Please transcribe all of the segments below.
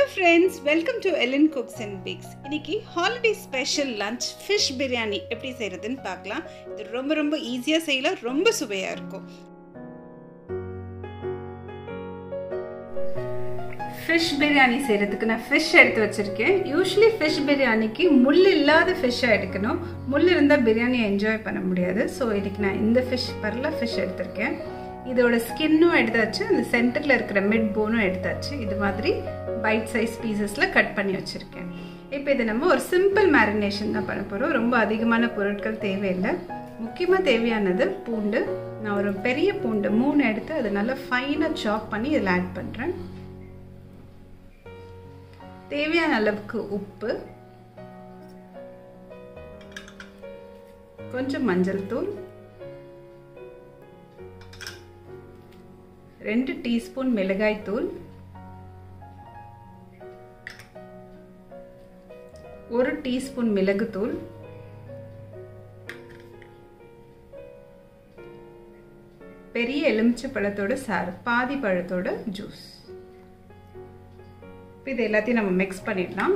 hello friends welcome to Elan cooks and picks இன்னைக்கு holiday special lunch fish biryani எப்படி செய்கிறதுன்னு பார்க்கலாம் இது ரொம்ப ரொம்ப ஈஸியாக செய்யலாம் ரொம்ப சுவையாக இருக்கும் ஃபிஷ் பிரியாணி செய்கிறதுக்கு நான் ஃபிஷ் எடுத்து வச்சுருக்கேன் யூஸ்வலி ஃபிஷ் பிரியாணிக்கு முள் இல்லாத ஃபிஷ்ஷாக எடுக்கணும் முள் இருந்தால் பிரியாணி என்ஜாய் பண்ண முடியாது ஸோ இதுக்கு நான் இந்த ஃபிஷ் பரல ஃபிஷ் எடுத்திருக்கேன் இதோட ஸ்கின்னும் எடுத்தாச்சு அந்த சென்டரில் இருக்கிற மிட் போனும் எடுத்தாச்சு இது மாதிரி பைட் சைஸ் பீசஸில் கட் பண்ணி வச்சுருக்கேன் இப்போ இதை நம்ம ஒரு சிம்பிள் மேரினேஷன் தான் பண்ண போகிறோம் ரொம்ப அதிகமான பொருட்கள் தேவையில்லை முக்கியமாக தேவையானது பூண்டு நான் ஒரு பெரிய பூண்டு மூணு எடுத்து அதை நல்லா ஃபைனாக சாப் பண்ணி இதில் ஆட் பண்ணுறேன் தேவையான அளவுக்கு உப்பு கொஞ்சம் மஞ்சள் தூள் ரெண்டு டீஸ்பூன் மிளகாய் தூள் ஒரு டீஸ்பூன் மிளகுத்தூள் பெரிய எலுமிச்சை பழத்தோட சாறு பாதி பழத்தோட ஜூஸ் இது எல்லாத்தையும் நம்ம மிக்ஸ் பண்ணிடலாம்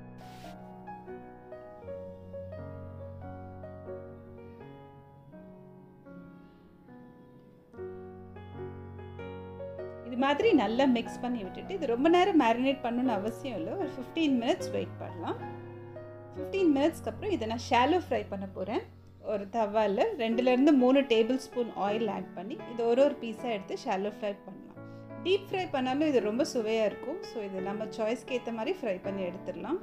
இது மாதிரி நல்லா மிக்ஸ் பண்ணி விட்டுட்டு இது ரொம்ப நேரம் மேரினேட் பண்ணணும்னு அவசியம் இல்லை ஒரு ஃபிஃப்டீன் மினிட்ஸ் வெயிட் பண்ணலாம் ஃபிஃப்டீன் மினிட்ஸ்க்கு அப்புறம் இதை நான் ஷாலோ ஃப்ரை பண்ண போகிறேன் ஒரு தவாவில் ரெண்டுலேருந்து மூணு டேபிள் ஸ்பூன் ஆயில் ஆட் பண்ணி இது ஒரு ஒரு பீஸாக எடுத்து ஷாலோ ஃப்ரை பண்ணலாம் டீப் ஃப்ரை பண்ணாலும் இது ரொம்ப சுவையாக இருக்கும் ஸோ இது நம்ம சாய்ஸ்க்கு ஏற்ற மாதிரி ஃப்ரை பண்ணி எடுத்துடலாம்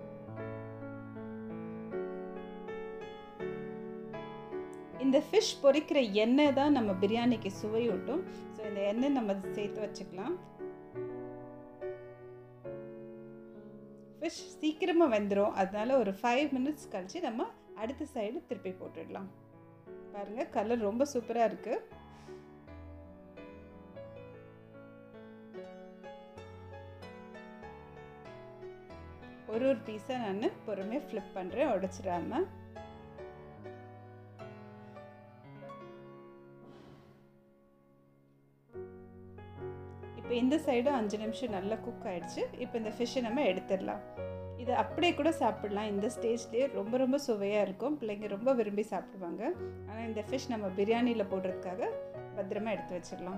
இந்த ஃபிஷ் பொரிக்கிற எண்ணெய் தான் நம்ம பிரியாணிக்கு சுவையூட்டும் ஸோ இந்த எண்ணெய் நம்ம சேர்த்து வச்சுக்கலாம் ஃபிஷ் சீக்கிரமாக வெந்துடும் அதனால ஒரு ஃபைவ் மினிட்ஸ் கழித்து நம்ம அடுத்த சைடு திருப்பி போட்டுடலாம் பாருங்கள் கலர் ரொம்ப சூப்பராக இருக்குது ஒரு ஒரு பீஸை நான் பொறுமையாக ஃப்ளிப் பண்ணுறேன் உடச்சிடாம இப்போ இந்த சைடும் அஞ்சு நிமிஷம் நல்லா குக் ஆயிடுச்சு இப்போ இந்த ஃபிஷ்ஷை நம்ம எடுத்துடலாம் இதை அப்படியே கூட சாப்பிடலாம் இந்த ஸ்டேஜ்லேயே ரொம்ப ரொம்ப சுவையாக இருக்கும் பிள்ளைங்க ரொம்ப விரும்பி சாப்பிடுவாங்க ஆனால் இந்த ஃபிஷ் நம்ம பிரியாணியில் போடுறதுக்காக பத்திரமா எடுத்து வச்சிடலாம்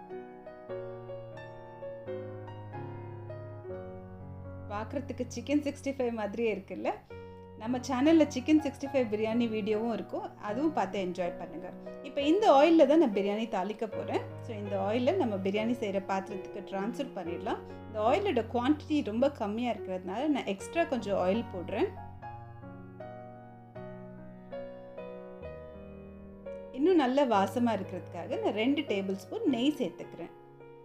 பார்க்குறதுக்கு சிக்கன் சிக்ஸ்டி ஃபைவ் மாதிரியே இருக்குல்ல நம்ம சேனலில் சிக்கன் சிக்ஸ்டி ஃபைவ் பிரியாணி வீடியோவும் இருக்கும் அதுவும் பார்த்து என்ஜாய் பண்ணுங்கள் இப்போ இந்த ஆயிலில் தான் நான் பிரியாணி தாளிக்க போகிறேன் ஸோ இந்த ஆயிலில் நம்ம பிரியாணி செய்கிற பாத்திரத்துக்கு ட்ரான்ஸ்ஃபர் பண்ணிடலாம் இந்த ஆயிலோட குவான்டிட்டி ரொம்ப கம்மியாக இருக்கிறதுனால நான் எக்ஸ்ட்ரா கொஞ்சம் ஆயில் போடுறேன் இன்னும் நல்ல வாசமாக இருக்கிறதுக்காக நான் ரெண்டு டேபிள் ஸ்பூன் நெய் சேர்த்துக்கிறேன்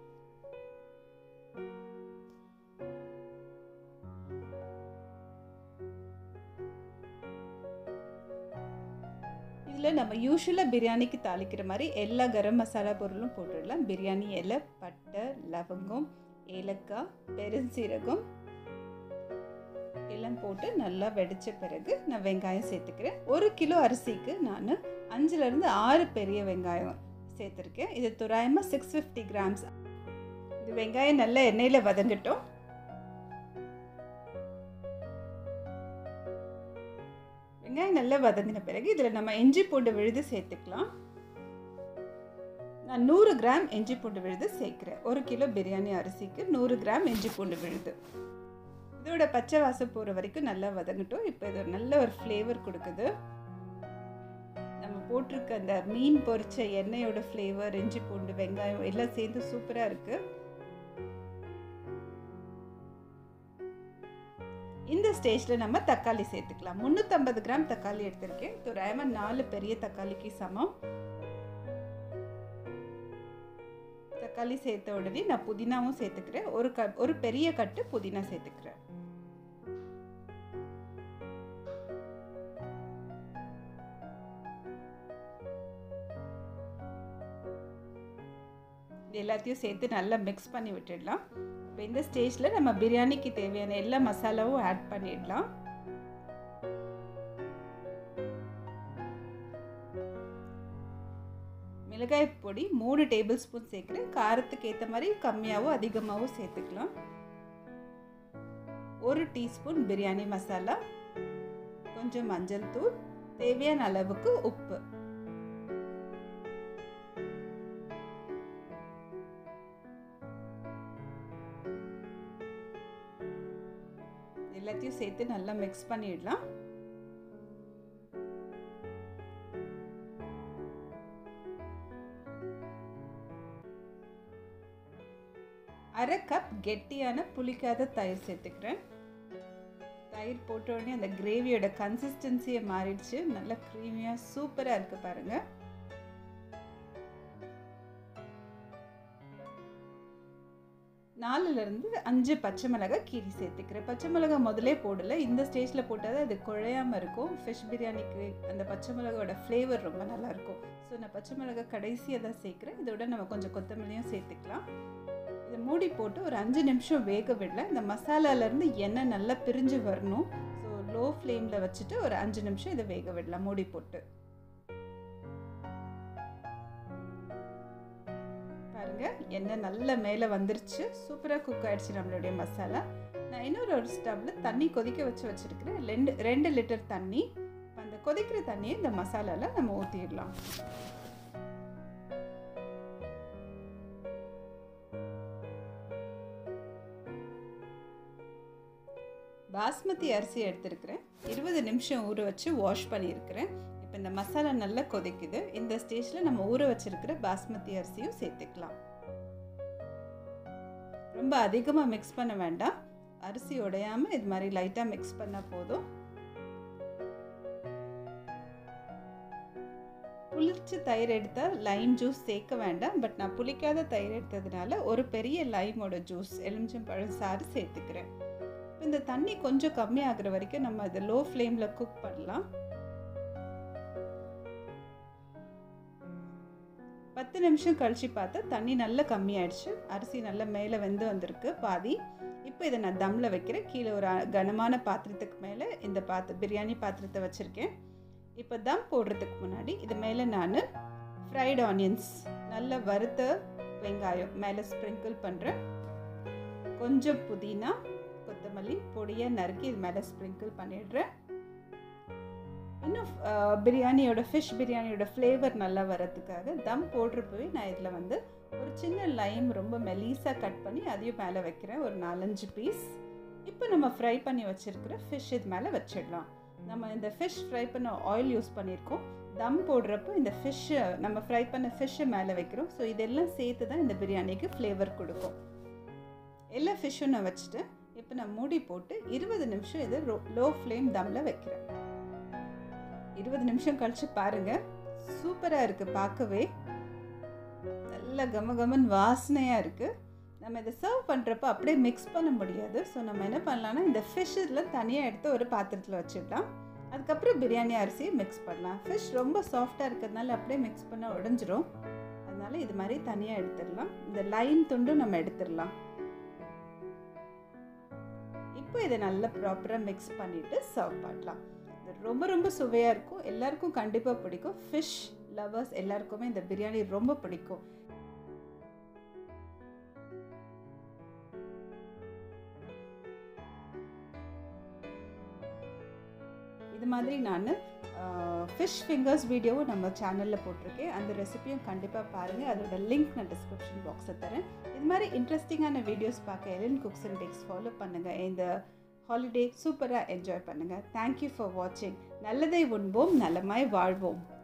இதில் நம்ம யூஸ்வலாக பிரியாணிக்கு தாளிக்கிற மாதிரி எல்லா கரம் மசாலா பொருளும் போட்டுடலாம் பிரியாணி இலை பட்டை லவங்கம் ஏலக்காய் பெருஞ்சீரகம் எல்லாம் போட்டு நல்லா வெடித்த பிறகு நான் வெங்காயம் சேர்த்துக்கிறேன் ஒரு கிலோ அரிசிக்கு நான் அஞ்சுலேருந்து ஆறு பெரிய வெங்காயம் சேர்த்துருக்கேன் இது தோராயமாக சிக்ஸ் ஃபிஃப்டி கிராம்ஸ் இது வெங்காயம் நல்லா எண்ணெயில் வதங்கட்டும் வெங்காயம் நல்லா வதங்கின பிறகு இதில் நம்ம இஞ்சி பூண்டு விழுது சேர்த்துக்கலாம் நான் நூறு கிராம் இஞ்சி பூண்டு விழுது சேர்க்குறேன் ஒரு கிலோ பிரியாணி அரிசிக்கு நூறு கிராம் இஞ்சி பூண்டு விழுது இதோட பச்சை வாசம் போகிற வரைக்கும் நல்லா வதங்கட்டும் இப்போ இது ஒரு நல்ல ஒரு ஃப்ளேவர் கொடுக்குது நம்ம போட்டிருக்க அந்த மீன் பொரிச்ச எண்ணெயோட ஃப்ளேவர் இஞ்சி பூண்டு வெங்காயம் எல்லாம் சேர்ந்து சூப்பராக இருக்குது இந்த ஸ்டேஜில் நம்ம தக்காளி சேர்த்துக்கலாம் முந்நூற்றம்பது கிராம் தக்காளி எடுத்திருக்கேன் தோராயமாக நாலு பெரிய தக்காளிக்கு சமம் தக்காளி சேர்த்த உடனே நான் புதினாவும் சேர்த்துக்கிறேன் ஒரு க ஒரு பெரிய கட்டு புதினா சேர்த்துக்கிறேன் எல்லாத்தையும் சேர்த்து நல்லா மிக்ஸ் பண்ணி விட்டுடலாம் இப்போ இந்த ஸ்டேஜில் நம்ம பிரியாணிக்கு தேவையான எல்லா மசாலாவும் ஆட் பண்ணிடலாம் மிளகாய் பொடி மூணு டேபிள் ஸ்பூன் சேர்க்குறேன் காரத்துக்கு ஏற்ற மாதிரி கம்மியாகவும் அதிகமாகவும் சேர்த்துக்கலாம் ஒரு டீஸ்பூன் பிரியாணி மசாலா கொஞ்சம் மஞ்சள் தூள் தேவையான அளவுக்கு உப்பு எல்லாத்தையும் சேர்த்து நல்லா மிக்ஸ் பண்ணிடலாம் அரை கப் கெட்டியான புளிக்காத தயிர் சேர்த்துக்கிறேன் தயிர் போட்ட உடனே அந்த கிரேவியோட கன்சிஸ்டன்சியை மாறிடுச்சு நல்லா க்ரீமியாக சூப்பராக இருக்குது பாருங்கள் நாலுலேருந்து அஞ்சு பச்சை மிளகாய் கீரி சேர்த்துக்கிறேன் பச்சை மிளகாய் முதலே போடலை இந்த ஸ்டேஜில் போட்டால் தான் அது குழையாமல் இருக்கும் ஃபிஷ் பிரியாணிக்கு அந்த பச்சை மிளகாயோட ஃப்ளேவர் ரொம்ப நல்லாயிருக்கும் ஸோ நான் பச்சை மிளகாய் கடைசியாக தான் சேர்க்குறேன் இதோட நம்ம கொஞ்சம் கொத்தமல்லியும் சேர்த்துக்கலாம் இதை மூடி போட்டு ஒரு அஞ்சு நிமிஷம் வேக விடல இந்த மசாலாலேருந்து எண்ணெய் நல்லா பிரிஞ்சு வரணும் ஸோ லோ ஃப்ளேமில் வச்சுட்டு ஒரு அஞ்சு நிமிஷம் இதை வேக விடலாம் மூடி போட்டு பாருங்க எண்ணெய் நல்ல மேலே வந்துருச்சு சூப்பராக குக் ஆயிடுச்சு நம்மளுடைய மசாலா நான் இன்னொரு ஒரு ஸ்டவ்வில் தண்ணி கொதிக்க வச்சு வச்சுருக்கிறேன் ரெண்டு ரெண்டு லிட்டர் தண்ணி அந்த கொதிக்கிற தண்ணியை இந்த மசாலாவில் நம்ம ஊற்றிடலாம் பாஸ்மதி அரிசி எடுத்துருக்கிறேன் இருபது நிமிஷம் ஊற வச்சு வாஷ் பண்ணியிருக்கிறேன் இப்போ இந்த மசாலா நல்லா கொதிக்குது இந்த ஸ்டேஜில் நம்ம ஊற வச்சிருக்கிற பாஸ்மதி அரிசியும் சேர்த்துக்கலாம் ரொம்ப அதிகமாக மிக்ஸ் பண்ண வேண்டாம் அரிசி உடையாமல் இது மாதிரி லைட்டாக மிக்ஸ் பண்ணால் போதும் புளிச்ச தயிர் எடுத்தால் லைம் ஜூஸ் சேர்க்க வேண்டாம் பட் நான் புளிக்காத தயிர் எடுத்ததுனால ஒரு பெரிய லைமோட ஜூஸ் எலுமிச்சம்பழம் சாறு சேர்த்துக்கிறேன் இந்த தண்ணி கொஞ்சம் கம்மியாகிற வரைக்கும் நம்ம அதை லோ ஃப்ளேமில் குக் பண்ணலாம் பத்து நிமிஷம் கழிச்சு பார்த்தா தண்ணி நல்லா கம்மியாயிடுச்சு அரிசி நல்லா மேலே வெந்து வந்திருக்கு பாதி இப்போ இதை நான் தம்மில் வைக்கிறேன் கீழே ஒரு கனமான பாத்திரத்துக்கு மேலே இந்த பாத்திர பிரியாணி பாத்திரத்தை வச்சுருக்கேன் இப்போ தம் போடுறதுக்கு முன்னாடி இது மேலே நான் ஃப்ரைட் ஆனியன்ஸ் நல்ல வறுத்த வெங்காயம் மேலே ஸ்ப்ரிங்கிள் பண்ணுறேன் கொஞ்சம் புதினா கொத்தமல்லி பொடியாக நறுக்கி இது மேலே ஸ்ப்ரிங்கிள் பண்ணிடுறேன் இன்னும் பிரியாணியோட ஃபிஷ் பிரியாணியோட ஃப்ளேவர் நல்லா வரதுக்காக தம் போடுறப்பவே நான் இதில் வந்து ஒரு சின்ன லைம் ரொம்ப மெலீஸாக கட் பண்ணி அதையும் மேலே வைக்கிறேன் ஒரு நாலஞ்சு பீஸ் இப்போ நம்ம ஃப்ரை பண்ணி வச்சுருக்கிற ஃபிஷ் இது மேலே வச்சிடலாம் நம்ம இந்த ஃபிஷ் ஃப்ரை பண்ண ஆயில் யூஸ் பண்ணியிருக்கோம் தம் போடுறப்போ இந்த ஃபிஷ்ஷை நம்ம ஃப்ரை பண்ண ஃபிஷ்ஷை மேலே வைக்கிறோம் ஸோ இதெல்லாம் சேர்த்து தான் இந்த பிரியாணிக்கு ஃப்ளேவர் கொடுக்கும் எல்லா ஃபிஷ்ஷும் நான் வச்சுட்டேன் இப்போ நான் மூடி போட்டு இருபது நிமிஷம் இதை லோ ஃப்ளேம் தம்மில் வைக்கிறேன் இருபது நிமிஷம் கழிச்சு பாருங்க சூப்பராக இருக்குது பார்க்கவே நல்ல கம கமன் வாசனையாக இருக்குது நம்ம இதை சர்வ் பண்ணுறப்ப அப்படியே மிக்ஸ் பண்ண முடியாது ஸோ நம்ம என்ன பண்ணலாம்னா இந்த ஃபிஷ் இதில் தனியாக எடுத்து ஒரு பாத்திரத்தில் வச்சிடலாம் அதுக்கப்புறம் பிரியாணி அரிசியை மிக்ஸ் பண்ணலாம் ஃபிஷ் ரொம்ப சாஃப்டாக இருக்கிறதுனால அப்படியே மிக்ஸ் பண்ண உடஞ்சிரும் அதனால இது மாதிரி தனியாக எடுத்துடலாம் இந்த லைன் துண்டும் நம்ம எடுத்துடலாம் இப்போ இதை நல்லா ப்ராப்பராக மிக்ஸ் பண்ணிவிட்டு சர்வ் பண்ணலாம் இது ரொம்ப ரொம்ப சுவையாக இருக்கும் எல்லாருக்கும் கண்டிப்பாக பிடிக்கும் ஃபிஷ் லவர்ஸ் எல்லாருக்குமே இந்த பிரியாணி ரொம்ப பிடிக்கும் இது மாதிரி நான் ஃபிஷ் ஃபிங்கர்ஸ் வீடியோவும் நம்ம சேனலில் போட்டிருக்கேன் அந்த ரெசிபியும் கண்டிப்பாக பாருங்கள் அதோட லிங்க் நான் டிஸ்கிரிப்ஷன் பாக்ஸில் தரேன் இது மாதிரி இன்ட்ரெஸ்டிங்கான வீடியோஸ் பார்க்க Elin cooks and techs follow பண்ணுங்கள் இந்த ஹாலிடே சூப்பராக என்ஜாய் பண்ணுங்கள் தேங்க்யூ ஃபார் வாட்சிங் நல்லதை உண்போம் நலமாய் வாழ்வோம்